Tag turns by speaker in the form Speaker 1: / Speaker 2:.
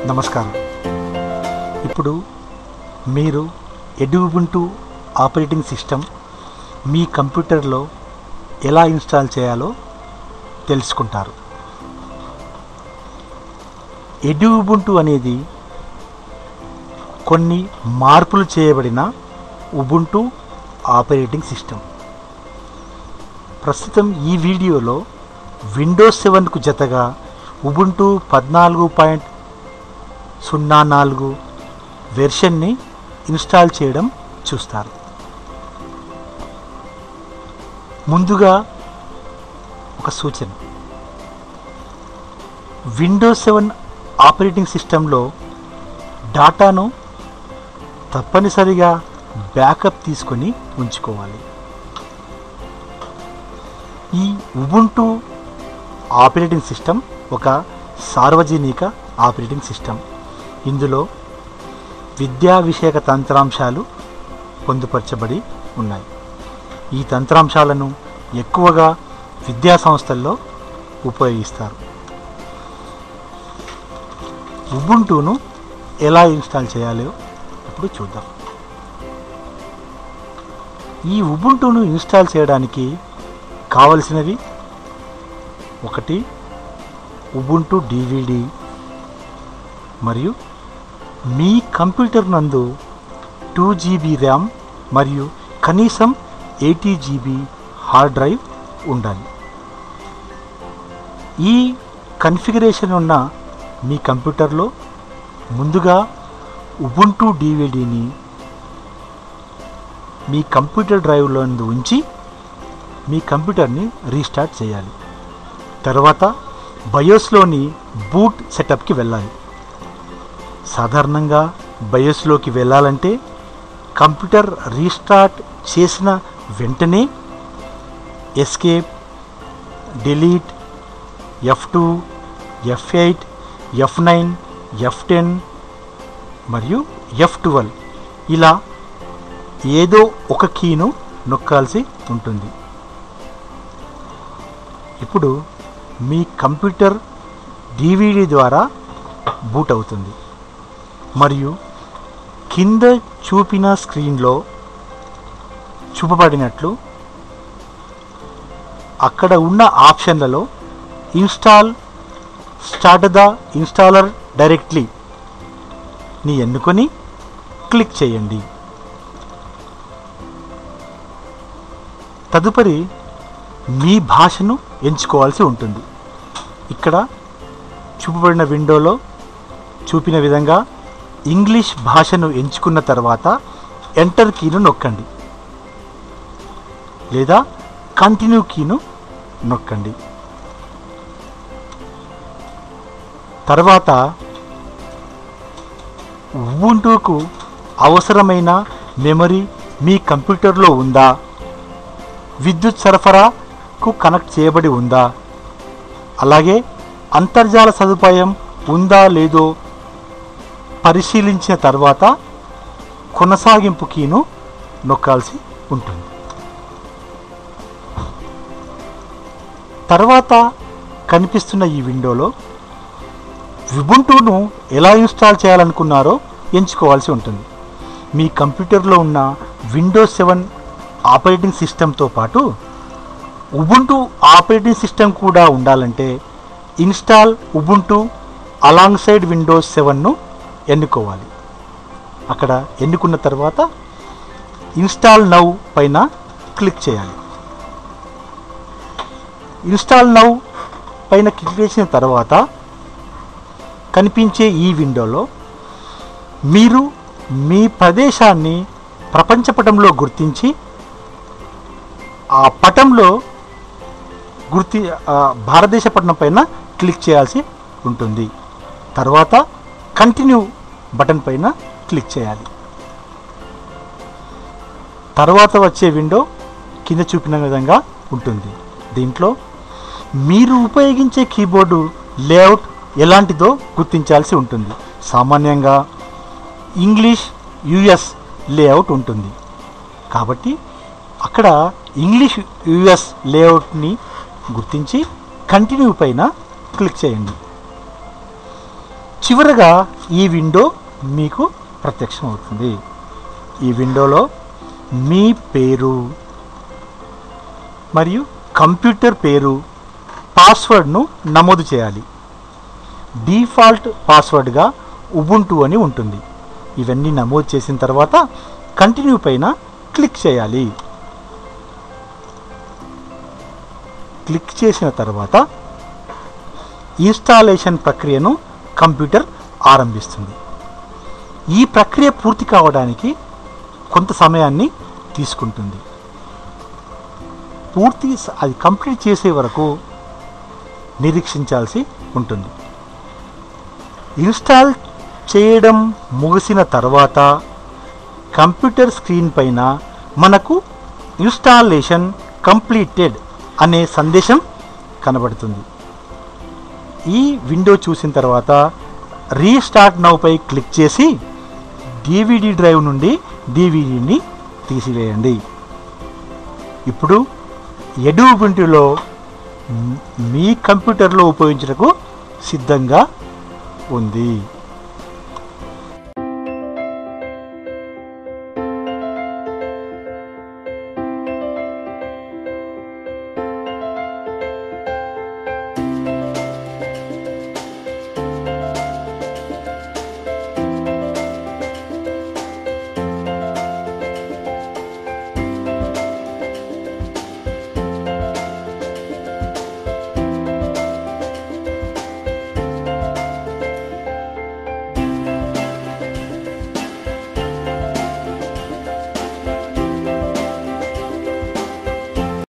Speaker 1: నమస్కారం ఇప్పుడు మీరు ఎడ్యుబుంటూ ఆపరేటింగ్ సిస్టమ్ మీ కంప్యూటర్లో ఎలా ఇన్స్టాల్ చేయాలో తెలుసుకుంటారు ఎడ్యుబుంటూ అనేది కొన్ని మార్పులు చేయబడిన ఉబుంటూ ఆపరేటింగ్ సిస్టమ్ ప్రస్తుతం ఈ వీడియోలో విండోస్ సెవెన్కు జతగా ఉబుంటూ పద్నాలుగు పాయింట్ సున్నా నాలుగు వెర్షన్ని ఇన్స్టాల్ చేయడం చూస్తారు ముందుగా ఒక సూచన విండోస్ సెవెన్ ఆపరేటింగ్ సిస్టంలో డాటాను తప్పనిసరిగా బ్యాకప్ తీసుకొని ఉంచుకోవాలి ఈ ఉబుంటూ ఆపరేటింగ్ సిస్టమ్ ఒక సార్వజనిక ఆపరేటింగ్ సిస్టమ్ ఇందులో విద్యా విషయక తంత్రాంశాలు పొందుపరచబడి ఉన్నాయి ఈ తంత్రాంశాలను ఎక్కువగా విద్యా సంస్థల్లో ఉపయోగిస్తారు ఉబుంటూను ఎలా ఇన్స్టాల్ చేయాలో ఇప్పుడు చూద్దాం ఈ ఉబుంటూను ఇన్స్టాల్ చేయడానికి కావలసినవి ఒకటి ఉబుంటూ డివిడి మరియు మీ కంప్యూటర్ నందు టూ జీబీ ర్యామ్ మరియు కనీసం ఎయిటీ జీబీ హార్డ్ డ్రైవ్ ఉండాలి ఈ కన్ఫిగరేషన్ ఉన్న మీ కంప్యూటర్లో ముందుగా ఉబుంటూ డివిడిని మీ కంప్యూటర్ డ్రైవ్లో ఉంచి మీ కంప్యూటర్ని రీస్టార్ట్ చేయాలి తర్వాత బయోస్లోని బూట్ సెటప్కి వెళ్ళాలి సాధారణంగా బయోస్లోకి వెళ్ళాలంటే కంప్యూటర్ రీస్టార్ట్ చేసిన వెంటనే escape delete F two F eight F nine F ten మరియు ఎఫ్ ట్వెల్వ్ ఇలా ఏదో ఒక కీను నొక్కాల్సి ఉంటుంది ఇప్పుడు మీ కంప్యూటర్ డివిడి ద్వారా బూట్ అవుతుంది మరియు కింద చూపిన స్క్రీన్లో చూపబడినట్లు అక్కడ ఉన్న ఆప్షన్లలో install start the installer directly ని ఎన్నుకొని క్లిక్ చేయండి తదుపరి మీ భాషను ఎంచుకోవాల్సి ఉంటుంది ఇక్కడ చూపబడిన విండోలో చూపిన విధంగా ఇంగ్లీష్ భాషను ఎంచుకున్న తర్వాత ఎంటర్ కీను నొక్కండి లేదా కంటిన్యూ కీను నొక్కండి తర్వాత ఉబుంటూకు అవసరమైన మెమరీ మీ కంప్యూటర్లో ఉందా విద్యుత్ సరఫరాకు కనెక్ట్ చేయబడి ఉందా అలాగే అంతర్జాల సదుపాయం ఉందా లేదో పరిశీలించిన తర్వాత కొనసాగింపు కీను నొక్కాల్సి ఉంటుంది తర్వాత కనిపిస్తున్న ఈ విండోలో విబుంటూను ఎలా ఇన్స్టాల్ చేయాలనుకున్నారో ఎంచుకోవాల్సి ఉంటుంది మీ కంప్యూటర్లో ఉన్న విండోస్ సెవెన్ ఆపరేటింగ్ సిస్టమ్తో పాటు ఉబుంటూ ఆపరేటింగ్ సిస్టమ్ కూడా ఉండాలంటే install Ubuntu alongside Windows సెవెన్ను ఎన్నుకోవాలి అక్కడ ఎన్నుకున్న తర్వాత ఇన్స్టాల్ నౌ పైన క్లిక్ చేయాలి ఇన్స్టాల్ నౌ పైన క్లిక్ చేసిన తర్వాత కనిపించే ఈ విండోలో మీరు మీ ప్రదేశాన్ని ప్రపంచ పటంలో గుర్తించి ఆ పటంలో గుర్తి ఆ భారతదేశ పట్టణం పైన క్లిక్ చేయాల్సి ఉంటుంది తర్వాత కంటిన్యూ బటన్ పైన క్లిక్ చేయాలి తర్వాత వచ్చే విండో కింద చూపిన విధంగా ఉంటుంది దీంట్లో మీరు ఉపయోగించే కీబోర్డు లేఅవుట్ ఎలాంటిదో గుర్తించాల్సి ఉంటుంది సామాన్యంగా ఇంగ్లీష్ యుఎస్ లేఅవుట్ ఉంటుంది కాబట్టి అక్కడ ఇంగ్లీష్ యుఎస్ లేఅవుట్ని గుర్తించి కంటిన్యూ పైన క్లిక్ చేయండి చివరగా ఈ విండో మీకు ప్రత్యక్షం అవుతుంది ఈ విండోలో మీ పేరు మరియు కంప్యూటర్ పేరు పాస్వర్డ్ను నమోదు చేయాలి డిఫాల్ట్ పాస్వర్డ్గా ఉబుంటు అని ఉంటుంది ఇవన్నీ నమోదు చేసిన తర్వాత కంటిన్యూ పైన క్లిక్ చేయాలి క్లిక్ చేసిన తర్వాత ఇన్స్టాలేషన్ ప్రక్రియను కంప్యూటర్ ఆరంభిస్తుంది ఈ ప్రక్రియ పూర్తి కావడానికి కొంత సమయాన్ని తీసుకుంటుంది పూర్తి స- అది కంప్లీట్ చేసే వరకు నిరీక్షించాల్సి ఉంటుంది ఇన్స్టాల్ చేయడం ముగిసిన తర్వాత కంప్యూటర్ స్క్రీన్ పైన మనకు ఇన్స్టాలేషన్ కంప్లీటెడ్ అనే సందేశం కనబడుతుంది ఈ విండో చూసిన తర్వాత రీస్టార్ట్ నౌపై క్లిక్ చేసి డివిడి డ్రైవ్ నుండి డివిడిని తీసివేయండి ఇప్పుడు ఎడుబుంటిలో మీ కంప్యూటర్లో ఉపయోగించడానికి సిద్ధంగా ఉంది